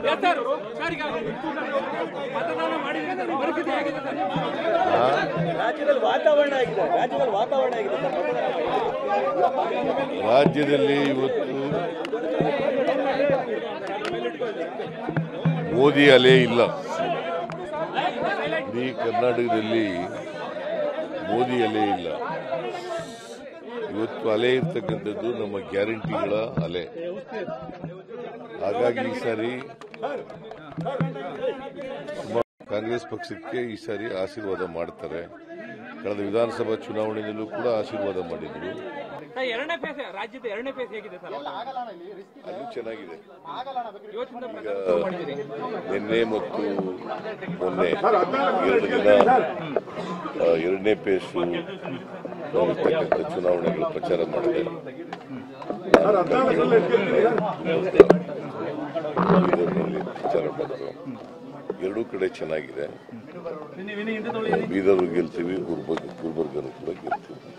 yes sir sir ಈಗ ಮತದಾನ ಮಾಡಿದ್ರೆ ಪರಿಸ್ಥಿತಿ ಹೇಗಿದೆ ಸರ್ ರಾಜ್ಯದಲ್ಲಿ ವಾತಾವರಣ ಆಗಿದೆ ರಾಜ್ಯದಲ್ಲಿ ವಾತಾವರಣ ಆಗಿದೆ ಸರ್ ರಾಜ್ಯದಲ್ಲಿ ಇವತ್ತು ಮೋದಿ ಅಲೆ ಇಲ್ಲ ಇಡೀ ಕರ್ನಾಟಕದಲ್ಲಿ ಮೋದಿ ಅಲೆ ಇಲ್ಲ ಇವತ್ತು ಅಲೆ ಇರ್ತಕ್ಕಂಥದ್ದು ನಮ್ಮ ಗ್ಯಾರಂಟಿಗಳ ಅಲೆ ಹಾಗಾಗಿ ಈ ಸಾರಿ ಸುಮಾರು ಕಾಂಗ್ರೆಸ್ ಪಕ್ಷಕ್ಕೆ ಈ ಸಾರಿ ಆಶೀರ್ವಾದ ಮಾಡ್ತಾರೆ ಕಳೆದ ವಿಧಾನಸಭಾ ಚುನಾವಣೆಯಲ್ಲೂ ಕೂಡ ಆಶೀರ್ವಾದ ಮಾಡಿದ್ರು ಸರ್ ಎರಡನೇ ಫೇಸ್ ರಾಜ್ಯದ ಎರಡನೇ ಫೇಸ್ ಹೇಗಿದೆ ಸರ್ ಅದು ಚೆನ್ನಾಗಿದೆ ಇವತ್ತಿಂದ ಈಗ ನಿನ್ನೆ ಮತ್ತು ಮೊನ್ನೆ ಎರಡು ದಿನ ಆ, ಎರಡನೇ ಪೇಸು ಇರ್ತಕ್ಕಂಥ ಚುನಾವಣೆಗಳ ಪ್ರಚಾರ ಮಾಡಿದೆ ಬೀದರ್ನಲ್ಲಿ ಪ್ರಚಾರ ಮಾಡಿದ್ರು ಎರಡೂ ಕಡೆ ಚೆನ್ನಾಗಿದೆ ಬೀದರು ಗೆಲ್ತೀವಿ ಗುಲ್ಬರ್ಗ ಗುಲ್ಬರ್ಗನು ಕೂಡ ಗೆಲ್ತೀವಿ